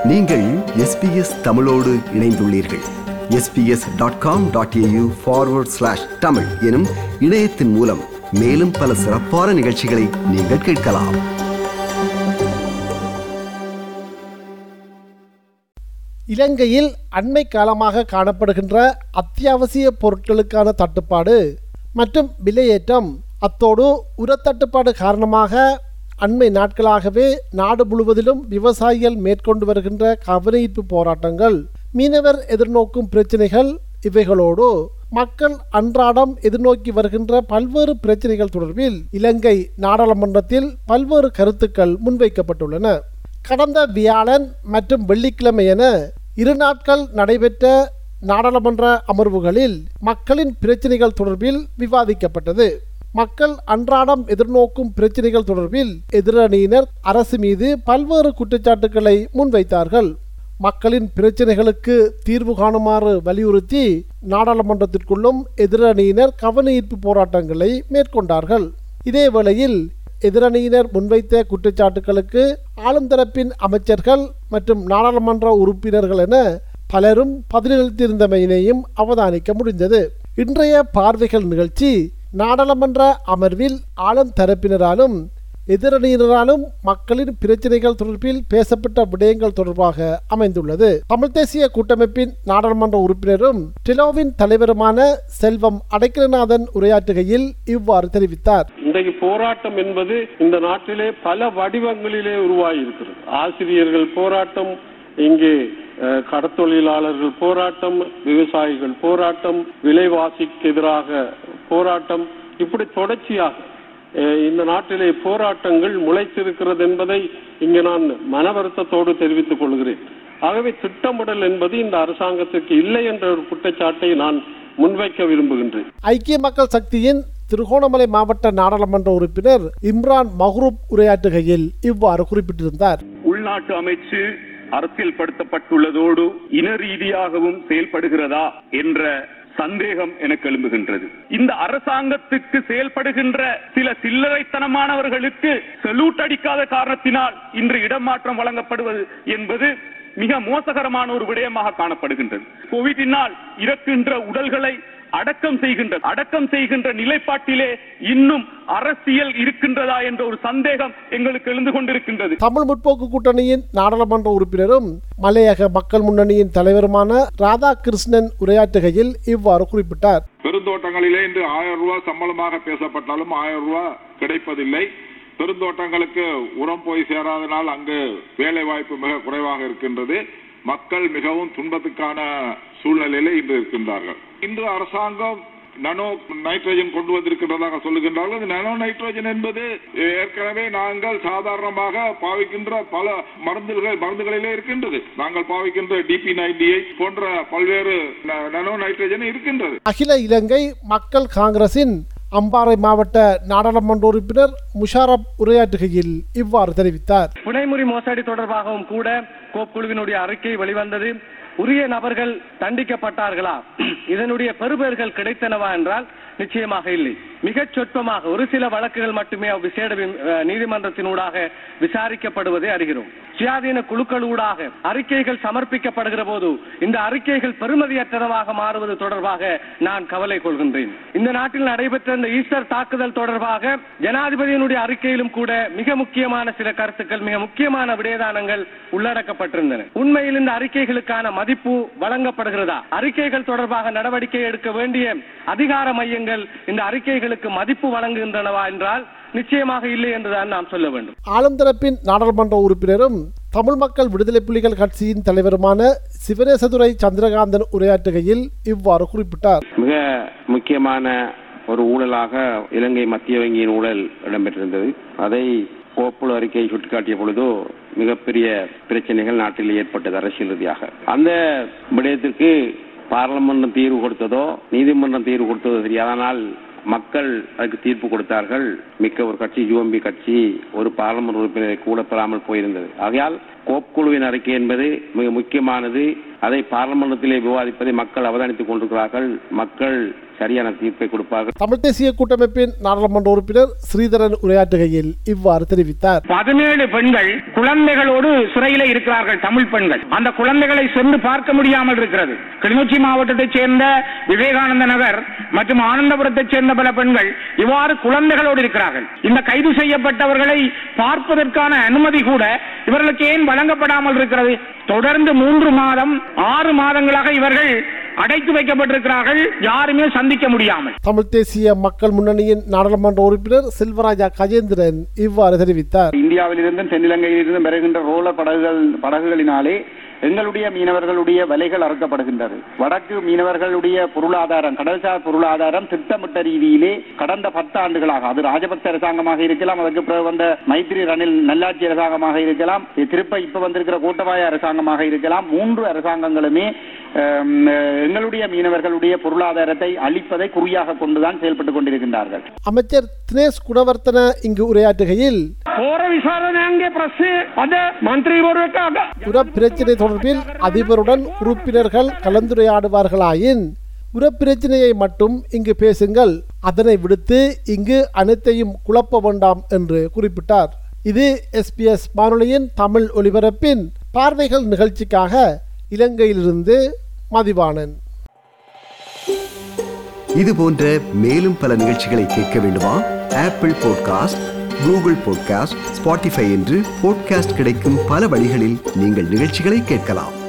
நீங்கள் எஸ்பிஎஸ் தமிழோடு இணைந்துள்ளீர்கள் SBS dot com dot AU forward slash Tamil எனும் இணையத்தின் மூலம் மேலும் பல சிறப்பான நிகழ்ச்சிகளை நீங்கள் கேட்கலாம் இலங்கையில் அண்மை காலமாக காணப்படுகின்ற அத்தியாவசிய பொருட்களுக்கான தட்டுப்பாடு மற்றும் விலையேற்றம் அத்தோடு உரத்தட்டுப்பாடு காரணமாக அண்மை நாட்களாகவே நாடு முழுவதிலும் விவசாயிகள் மேற்கொண்டு வருகின்ற கவனஈர்ப்பு போராட்டங்கள் மீனவர் எதிர்நோக்கும் பிரச்சினைகள் இவைகளோடு மக்கள் அன்றாடம் எதிர்நோக்கி வருகின்ற பல்வேறு பிரச்சினைகள் தொடர்பில் இலங்கை நாடாளுமன்றத்தில் பல்வேறு கருத்துக்கள் முன்வைக்கப்பட்டுள்ளன கடந்த வியாழன் மற்றும் வெள்ளிக்கிழமை என இரு நாட்கள் நடைபெற்ற நாடாளுமன்ற அமர்வுகளில் மக்களின் பிரச்சினைகள் தொடர்பில் விவாதிக்கப்பட்டது மக்கள் அன்றாடம் எதிர்நோக்கும் பிரச்சினைகள் தொடர்பில் எதிரணியினர் அரசு மீது பல்வேறு குற்றச்சாட்டுகளை முன்வைத்தார்கள் மக்களின் பிரச்சினைகளுக்கு தீர்வு காணுமாறு வலியுறுத்தி நாடாளுமன்றத்திற்குள்ளும் எதிரணியினர் கவனஈர்ப்பு போராட்டங்களை மேற்கொண்டார்கள் இதேவேளையில் எதிரணியினர் முன்வைத்த குற்றச்சாட்டுகளுக்கு ஆளும் தரப்பின் அமைச்சர்கள் மற்றும் நாடாளுமன்ற உறுப்பினர்கள் என பலரும் பதிலளித்திருந்தமையினையும் அவதானிக்க முடிந்தது இன்றைய பார்வைகள் நிகழ்ச்சி நாடாளுமன்ற அமர்வில் ஆளும் தரப்பினராலும் எதிரணியினராலும் மக்களின் பிரச்சினைகள் தொடர்பில் பேசப்பட்ட விடயங்கள் தொடர்பாக அமைந்துள்ளது தமிழ் தேசிய கூட்டமைப்பின் நாடாளுமன்ற உறுப்பினரும் டெலோவின் தலைவருமான செல்வம் அடைக்கலநாதன் உரையாற்றுகையில் இவ்வாறு தெரிவித்தார் இன்றைக்கு போராட்டம் என்பது இந்த நாட்டிலே பல வடிவங்களிலே உருவாகி இருக்கிறது ஆசிரியர்கள் போராட்டம் இங்கே அஹ், கடத்தொழிலாளர்கள் போராட்டம் விவசாயிகள் போராட்டம் விலைவாசிக்கு எதிராக போராட்டம் இப்படி தொடர்ச்சியாக அஹ், இந்த நாட்டிலே போராட்டங்கள் முளைத்திருக்கிறது என்பதை இங்கே நான் மன வருத்தத்தோடு தெரிவித்துக் கொள்கிறேன் ஆகவே திட்டமிடல் என்பது இந்த அரசாங்கத்திற்கு இல்லை என்ற ஒரு குற்றச்சாட்டை நான் முன்வைக்க விரும்புகின்றேன் ஐக்கிய மக்கள் சக்தியின் திருகோணமலை மாவட்ட நாடாளுமன்ற உறுப்பினர் இம்ரான் மஹ்ரூப் உரையாற்றுகையில் இவ்வாறு குறிப்பிட்டிருந்தார் உள்நாட்டு அமைச்சு அரசியல்படுத்தப்பட்டுள்ளதோடு இன ரீதியாகவும் செயல்படுகிறதா என்ற சந்தேகம் எனக்கு எழும்புகின்றது இந்த அரசாங்கத்துக்கு செயல்படுகின்ற சில சில்லறைத்தனமானவர்களுக்கு செலூட் அடிக்காத காரணத்தினால் இன்று இடமாற்றம் வழங்கப்படுவது என்பது மிக மோசகரமான ஒரு விடயமாக காணப்படுகின்றது கோவிடினால் இறக்கின்ற உடல்களை அடக்கம் செய்கின்ற அடக்கம் செய்கின்ற நிலைப்பாட்டிலே இன்னும் அரசியல் இருக்கின்றதா என்ற ஒரு சந்தேகம் எங்களுக்கு எழுந்து கொண்டிருக்கின்றது தமிழ் முற்போக்கு கூட்டணியின் நாடாளுமன்ற உறுப்பினரும் மலையக மக்கள் முன்னணியின் தலைவருமான ராதாகிருஷ்ணன் உரையாற்றுகையில் இவ்வாறு குறிப்பிட்டார் பெருந்தோட்டங்களிலே இன்று ஆயிரம் ரூபாய் சம்பளமாக பேசப்பட்டாலும் ஆயிரம் ரூபாய் கிடைப்பதில்லை பெருந்தோட்டங்களுக்கு உரம் போய் சேராதனால் அங்கு வேலை வாய்ப்பு மிக குறைவாக இருக்கின்றது மக்கள் மிகவும் துன்பத்துக்கான சூழ்நிலையிலே இன்று இருக்கின்றார்கள் இன்று அரசாங்கம் நனோ நைட்ரஜன் கொண்டு வந்திருக்கின்றதாக சொல்லுகின்றார்கள் இந்த நனோ நைட்ரஜன் என்பது ஏற்கனவே நாங்கள் சாதாரணமாக பாவிக்கின்ற பல மருந்துகள் மருந்துகளிலே இருக்கின்றது நாங்கள் பாவிக்கின்ற டிபி நைன்டி போன்ற பல்வேறு ந- நனோ நைட்ரஜன் இருக்கின்றது அகில இலங்கை மக்கள் காங்கிரசின் அம்பாறை மாவட்ட நாடாளுமன்ற உறுப்பினர் முஷாரப் உரையாற்றுகையில் இவ்வாறு தெரிவித்தார் புனைமுறி மோசடி தொடர்பாகவும் கூட கோப் குழுவினுடைய அறிக்கை வெளிவந்தது உரிய நபர்கள் தண்டிக்கப்பட்டார்களா இதனுடைய பெறுபேறுகள் கிடைத்தனவா என்றால் நிச்சயமாக இல்லை மிகச் சொற்பமாக ஒரு சில வழக்குகள் மட்டுமே விசேட வி- அஹ் நீதிமன்றத்தினூடாக விசாரிக்கப்படுவதை அறிகிறோம் சுயாதீன குழுக்களூடாக அறிக்கைகள் சமர்ப்பிக்கப்படுகிற போது இந்த அறிக்கைகள் பெறுமதியற்றனவாக மாறுவது தொடர்பாக நான் கவலை கொள்கின்றேன் இந்த நாட்டில் நடைபெற்ற இந்த ஈஸ்டர் தாக்குதல் தொடர்பாக ஜனாதிபதியினுடைய அறிக்கையிலும் கூட மிக முக்கியமான சில கருத்துக்கள் மிக முக்கியமான விடயதானங்கள் உள்ளடக்கப்பட்டிருந்தன உண்மையில் இந்த அறிக்கைகளுக்கான மதிப்பு வழங்கப்படுகிறதா அறிக்கைகள் தொடர்பாக நடவடிக்கை எடுக்க வேண்டிய அதிகார மையங்கள் இந்த அறிக்கைகளுக்கு மதிப்பு வழங்குகின்றனவா என்றால் நிச்சயமாக இல்லை என்றுதான் நாம் சொல்ல வேண்டும் ஆளும் தரப்பின் நாடாளுமன்ற உறுப்பினரும் தமிழ் மக்கள் விடுதலை புலிகள் கட்சியின் தலைவருமான சிவனேசதுரை சந்திரகாந்தன் உரையாற்றுகையில் இவ்வாறு குறிப்பிட்டார் மிக முக்கியமான ஒரு ஊழலாக இலங்கை மத்திய வங்கியின் ஊழல் இடம்பெற்றிருந்தது அதை கோப்புல அறிக்கையை சுட்டிக்காட்டிய பொழுதோ மிகப்பெரிய பிரச்சனைகள் நாட்டில் ஏற்பட்டது அரசியல் ரீதியாக அந்த விடயத்திற்கு பாராளுமன்றம் தீர்வு கொடுத்ததோ நீதிமன்றம் தீர்வு கொடுத்ததோ தெரியாது ஆனால் மக்கள் அதுக்கு தீர்ப்பு கொடுத்தார்கள் மிக்க ஒரு கட்சி யூஎம்பி கட்சி ஒரு பாராளுமன்ற உறுப்பினரை கூட பெறாமல் போயிருந்தது ஆகையால் கோப் குழுவின் அறிக்கை என்பது மிக முக்கியமானது அதை பாராளுமன்றத்திலே விவாதிப்பதை மக்கள் அவதானித்துக் கொண்டிருக்கிறார்கள் மக்கள் சரியான தீர்ப்பை கொடுப்பார்கள் தமிழ் தேசிய கூட்டமைப்பின் நாடாளுமன்ற உறுப்பினர் ஸ்ரீதரன் உரையாற்றுகையில் இவ்வாறு தெரிவித்தார் பதினேழு பெண்கள் குழந்தைகளோடு சிறையில இருக்கிறார்கள் தமிழ் பெண்கள் அந்த குழந்தைகளை சென்று பார்க்க முடியாமல் இருக்கிறது கிளிநொச்சி மாவட்டத்தைச் சேர்ந்த விவேகானந்த நகர் மற்றும் ஆனந்தபுரத்தைச் சேர்ந்த பல பெண்கள் இவ்வாறு குழந்தைகளோடு இருக்கிறார்கள் இந்த கைது செய்யப்பட்டவர்களை பார்ப்பதற்கான அனுமதி கூட இவர்களுக்கு ஏன் வழங்கப்படாமல் இருக்கிறது தொடர்ந்து மூன்று மாதம் ஆறு மாதங்களாக இவர்கள் அடைத்து வைக்கப்பட்டிருக்கிறார்கள் யாருமே சந்திக்க முடியாமல் தமிழ் தேசிய மக்கள் முன்னணியின் நாடாளுமன்ற உறுப்பினர் செல்வராஜா கஜேந்திரன் இவ்வாறு தெரிவித்தார் இந்தியாவிலிருந்தும் தென்னிலங்கையிலிருந்தும் வருகின்ற ரோலர் படகுகள் படகுகளினாலே எங்களுடைய மீனவர்களுடைய விலைகள் அறுக்கப்படுகின்றது வடக்கு மீனவர்களுடைய பொருளாதாரம் கடல்சார் பொருளாதாரம் திட்டமிட்ட ரீதியிலே கடந்த பத்து ஆண்டுகளாக அது ராஜபக்த அரசாங்கமாக இருக்கலாம் அதற்கு பிறகு வந்த மைத்ரி ரணில் நல்லாட்சி அரசாங்கமாக இருக்கலாம் திருப்ப இப்ப வந்திருக்கிற கூட்டவாய அரசாங்கமாக இருக்கலாம் மூன்று அரசாங்கங்களுமே அஹ், எங்களுடைய மீனவர்களுடைய பொருளாதாரத்தை அளிப்பதை குறியாக கொண்டுதான் செயல்பட்டுக் கொண்டிருக்கின்றார்கள் அமைச்சர் தினேஷ் குணவர்த்தன இங்கு உரையாற்றுகையில் போற விசாரணை அங்கே பிரஸ் அது மந்திரி ஒருவருக்காக உரப்பிரச்சினை தொடர்பில் அதிபருடன் உறுப்பினர்கள் கலந்துரையாடுவார்களாயின் உரப்பிரச்சினையை மட்டும் இங்கு பேசுங்கள் அதனை விடுத்து இங்கு அனைத்தையும் குழப்ப வேண்டாம் என்று குறிப்பிட்டார் இது எஸ்பிஎஸ் வானொலியின் தமிழ் ஒலிபரப்பின் பார்வைகள் நிகழ்ச்சிக்காக இலங்கையிலிருந்து மதிவாணன் இது போன்ற மேலும் பல நிகழ்ச்சிகளை கேட்க வேண்டுமா Apple podcast Google podcast Spotify என்று பாட்காஸ்ட் கிடைக்கும் பல வழிகளில் நீங்கள் நிகழ்ச்சிகளை கேட்கலாம்